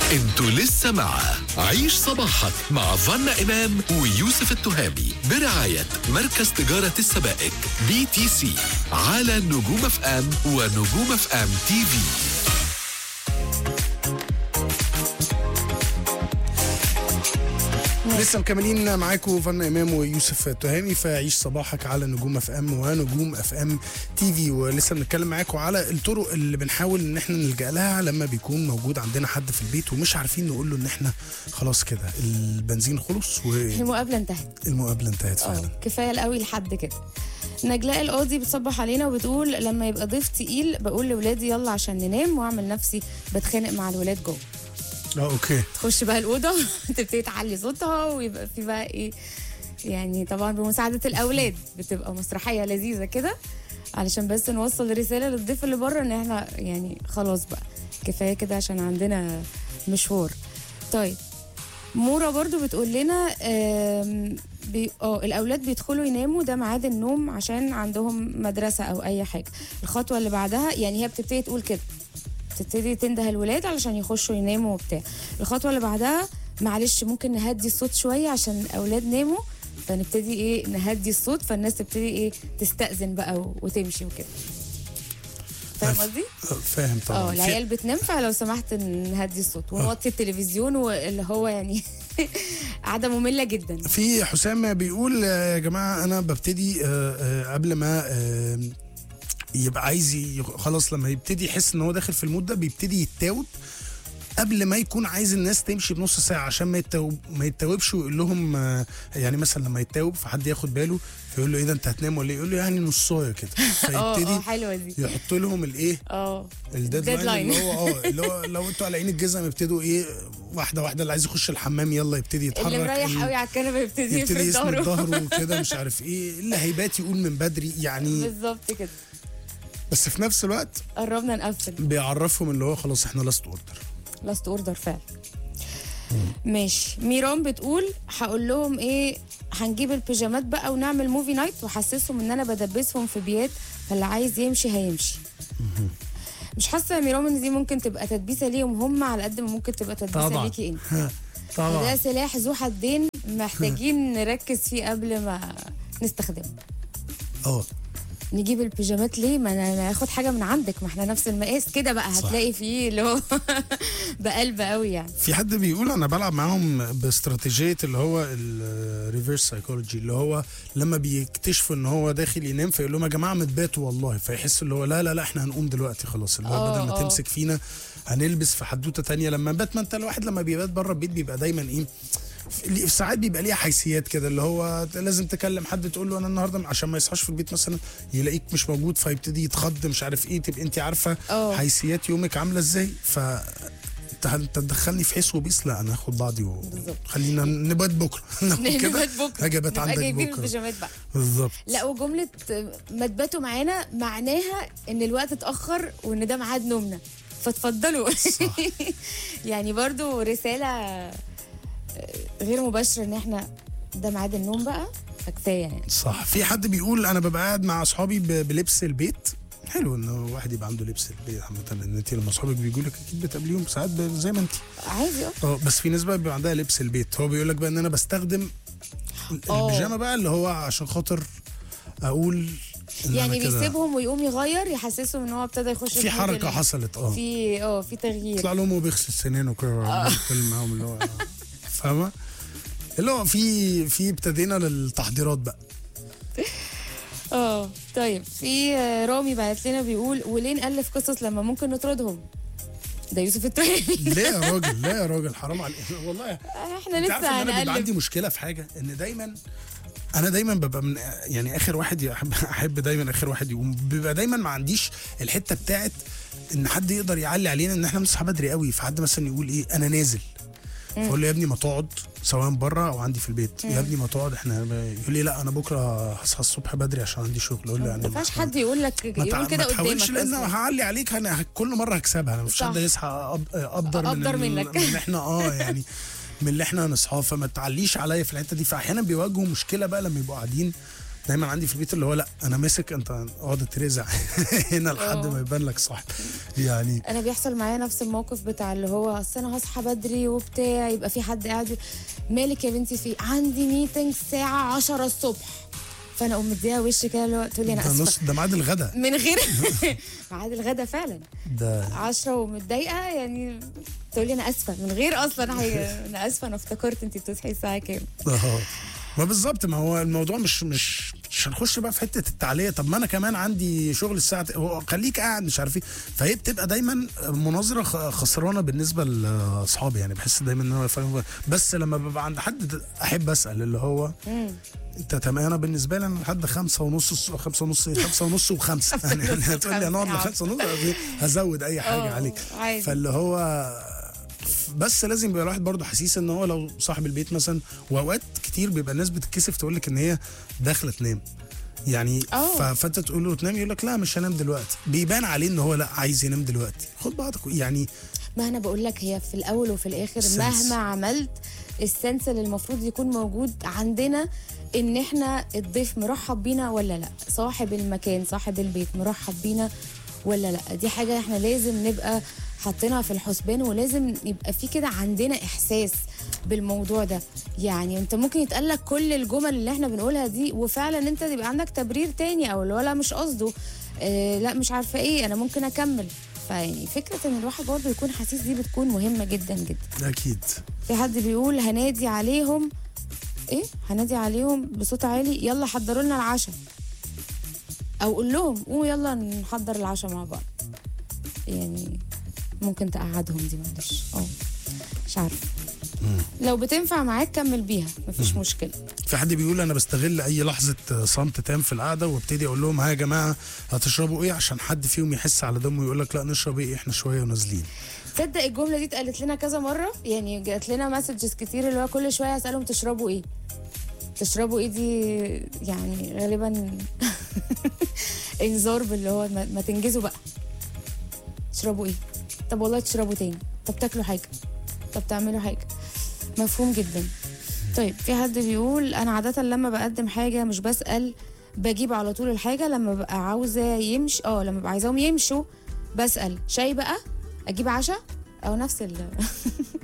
انتوا لسه مع عيش صباحك مع فنا إمام ويوسف التهامي برعاية مركز تجارة السبائك بي تي سي على نجوم اف ام ونجوم اف ام تي في لسه مكملين معاكم فن امام ويوسف تهامي فعيش صباحك على نجوم اف ام ونجوم اف ام تي في ولسه بنتكلم معاكم على الطرق اللي بنحاول ان احنا نلجا لها لما بيكون موجود عندنا حد في البيت ومش عارفين نقول له ان احنا خلاص كده البنزين خلص المقابله انتهت والمقابله انتهت فعلا اه كفايه قوي لحد كده نجلاء القاضي بتصبح علينا وبتقول لما يبقى ضيف تقيل بقول لاولادي يلا عشان ننام واعمل نفسي بتخانق مع الولاد جوه اه اوكي تخش بقى الاوضه تبتدي تعلي صوتها ويبقى في بقى ايه يعني طبعا بمساعده الاولاد بتبقى مسرحيه لذيذه كده علشان بس نوصل رساله للضيف اللي بره ان احنا يعني خلاص بقى كفايه كده عشان عندنا مشوار طيب مورا برضو بتقول لنا آم، بي... اه الاولاد بيدخلوا يناموا ده ميعاد النوم عشان عندهم مدرسه او اي حاجه الخطوه اللي بعدها يعني هي بتبتدي تقول كده تبتدي تنده الولاد علشان يخشوا يناموا وبتاع الخطوه اللي بعدها معلش ممكن نهدي الصوت شويه عشان الاولاد ناموا فنبتدي ايه نهدي الصوت فالناس تبتدي ايه تستأذن بقى و- وتمشي وكده فاهم قصدي؟ آه، فاهم اه طبعا في- العيال بتنام فلو سمحت نهدي الصوت ونوطي التلفزيون واللي هو يعني قاعده ممله جدا في حسام بيقول آه، يا جماعه انا ببتدي آه، آه، قبل ما آه، يبقى عايز ي- خلاص لما يبتدي يحس ان هو داخل في المود ده بيبتدي يتاوب قبل ما يكون عايز الناس تمشي بنص ساعه عشان ما يتوب ما يتوبش ويقول لهم آه، يعني مثلا لما يتوب فحد ياخد باله فيقول له ايه ده انت هتنام ولا ايه؟ يقول له يعني نصايه كده اه اه فيبتدي حلوه دي يحط لهم الايه اه الديدلاين Deadline. اللي هو اه اللي هو لو انتوا على عين الجزم يبتدوا ايه واحده واحده اللي عايز يخش الحمام يلا يبتدي يتحرك اللي مريح اللي- قوي على الكنبه يبتدي يبتدي يفرد يسند ظهره ظهره وكده مش عارف ايه اللي هيبات يقول من بدري يعني بالظبط كده بس في نفس الوقت قربنا نقفل بيعرفهم اللي هو خلاص احنا لاست اوردر لاست اوردر فعلا ماشي ميران بتقول هقول لهم ايه هنجيب البيجامات بقى ونعمل موفي نايت واحسسهم ان انا بدبسهم في بيات فاللي عايز يمشي هيمشي مش حاسه يا ميران ان دي ممكن تبقى تدبيسه ليهم هم على قد ما ممكن تبقى تدبيسه طبعا. ليكي انت ده طبعا سلاح ذو حدين محتاجين نركز فيه قبل ما نستخدمه اه نجيب البيجامات ليه ما انا ناخد حاجه من عندك ما احنا نفس المقاس كده بقى صح. هتلاقي فيه اللي هو بقلب قوي يعني في حد بيقول انا بلعب معاهم باستراتيجيه اللي هو الريفرس سايكولوجي اللي هو لما بيكتشفوا ان هو داخل ينام فيقول لهم يا جماعه متباتوا والله فيحس اللي هو لا لا لا احنا هنقوم دلوقتي خلاص اللي هو اه، بدل ما اه. تمسك فينا هنلبس في حدوته تانية لما بات ما انت الواحد لما بيبات بره البيت بيبقى دايما ايه في في ساعات بيبقى ليها حيثيات كده اللي هو لازم تكلم حد تقول له انا النهارده عشان ما يصحاش في البيت مثلا يلاقيك مش موجود فيبتدي يتخض مش عارف ايه تبقى انت عارفه اه. حيثيات يومك عامله ازاي ف انت انت تدخلني في حس وبيس لا انا هاخد بعضي بالظبط. وخلينا نبات بكره ناخد كده نبات بكره هاجي ابات نبقى عندك جايبين بكره البيجامات بقى بالظبط لا وجمله ما تباتوا معانا معناها ان الوقت اتاخر وان ده ميعاد نومنا فاتفضلوا يعني برضو رساله آه، غير مباشره ان احنا ده ميعاد النوم بقى فكفايه يعني صح في حد بيقول انا ببقى قاعد مع اصحابي ب- بلبس البيت حلو ان واحد يبقى عنده لبس البيت عامه لان انت لما اصحابك بيجوا لك اكيد بتقابليهم ساعات ب- زي ما انت عادي اه اه بس في ناس بقى بيبقى عندها لبس البيت هو بيقول لك بقى ان انا بستخدم اه. البيجامه بقى اللي هو عشان خاطر اقول إن يعني أنا كده بيسيبهم ويقوم يغير يحسسهم ان هو ابتدى يخش في مود حركه ال- حصلت اه في اه في تغيير يطلع لهم وبيغسل سنانه كده يتكلم معاهم اللي هو فاهمه اللي هو في في ابتدينا للتحضيرات بقى اه طيب في آه، رامي بعت لنا بيقول وليه نألف قصص لما ممكن نطردهم ده يوسف التوهمي ليه يا راجل لا يا راجل حرام عليك والله احنا انت عارف لسه ان انا بيبقى عندي هنألف مشكله في حاجه ان دايما انا دايما ببقى من يعني اخر واحد احب احب دايما اخر واحد يقوم بيبقى دايما ما عنديش الحته بتاعت ان حد يقدر يعلي علينا ان احنا بنصحى بدري قوي فحد مثلا يقول ايه انا نازل فاقول له يا ابني ما تقعد سواء بره او عندي في البيت يا ابني ما تقعد احنا يقول لي لا انا بكره هصحى الصبح بدري عشان عندي شغل اقول له ما يعني ينفعش حد يقول لك ما تع- يقول كده ما تحاولش قدامك لان أصلاً. هعلي عليك انا كل مره هكسبها انا مفيش صح. حد يصحى أب- ابدر من أبدر ال- منك. من اللي احنا اه يعني من اللي احنا هنصحاه فما تعليش عليا في الحته دي فاحيانا بيواجهوا مشكله بقى لما يبقوا قاعدين دايما عندي في البيت اللي هو لا انا ماسك انت اقعد ترزع هنا لحد اه. ما يبان لك صاحب يعني انا بيحصل معايا نفس الموقف بتاع اللي هو اصل انا هصحى بدري وبتاع يبقى في حد قاعد يقول، مالك يا بنتي في عندي ميتنج الساعه 10 الصبح فانا اقوم مديها وش كده اللي هو تقول لي انا ده اسفه نص ده ميعاد الغدا من غير ميعاد الغدا فعلا ده 10 ومتضايقه يعني تقول لي انا اسفه من غير اصلا حاجه انا اسفه انا افتكرت انت بتصحي الساعه كام اه ما بالظبط ما هو الموضوع مش مش مش هنخش بقى في حته التعليه طب ما انا كمان عندي شغل الساعه ت- هو خليك قاعد مش عارف ايه فهي بتبقى دايما مناظره خ- خسرانه بالنسبه لاصحابي يعني بحس دايما ان انا فاهم بس لما ببقى عند حد احب اسال اللي هو انت تمام انا بالنسبه لي انا لحد خمسة ونص خمسة ونص خمسة ونص وخمسة يعني يعني هتقول لي هنقعد وخمسة. لخمسة ونص هزود اي حاجه اه، عليك عادي. فاللي هو بس لازم يبقى الواحد برضه حسيس ان هو لو صاحب البيت مثلا واوقات كتير بيبقى الناس بتتكسف تقول لك ان هي داخله تنام يعني اه. ف- فانت تقول له تنام يقول لك لا مش هنام دلوقتي بيبان عليه ان هو لا عايز ينام دلوقتي خد بعضك يعني ما انا بقول لك هي في الاول وفي الاخر السنس. مهما عملت السنس اللي المفروض يكون موجود عندنا ان احنا الضيف مرحب بينا ولا لا صاحب المكان صاحب البيت مرحب بينا ولا لا دي حاجه احنا لازم نبقى حاطينها في الحسبان ولازم يبقى في كده عندنا احساس بالموضوع ده يعني انت ممكن يتقال لك كل الجمل اللي احنا بنقولها دي وفعلا انت يبقى عندك تبرير تاني او اللي هو لا مش قصده اه لا مش عارفه ايه انا ممكن اكمل فيعني فكره ان الواحد برضه يكون حسيس دي بتكون مهمه جدا جدا اكيد في حد بيقول هنادي عليهم ايه هنادي عليهم بصوت عالي يلا حضروا لنا العشاء او قول لهم قوموا يلا نحضر العشاء مع بعض يعني ممكن تقعدهم دي معلش اه مش عارفه لو بتنفع معاك كمل بيها مفيش مشكله في حد بيقول انا بستغل اي لحظه صمت تام في القعده وابتدي اقول لهم ها يا جماعه هتشربوا ايه عشان حد فيهم يحس على دمه ويقول لك لا نشرب ايه احنا شويه ونازلين تصدق الجمله دي اتقالت لنا كذا مره يعني جات لنا مسجز كتير اللي هو كل شويه اسالهم تشربوا ايه تشربوا ايه دي يعني غالبا انذار باللي هو ما, ما تنجزوا بقى تشربوا ايه طب والله تشربوا تاني طب تاكلوا حاجه طب تعملوا حاجه مفهوم جدا طيب في حد بيقول انا عاده لما بقدم حاجه مش بسال بجيب على طول الحاجه لما ببقى عاوزه يمشي اه لما ببقى عايزاهم يمشوا بسال شاي بقى اجيب عشاء او نفس ال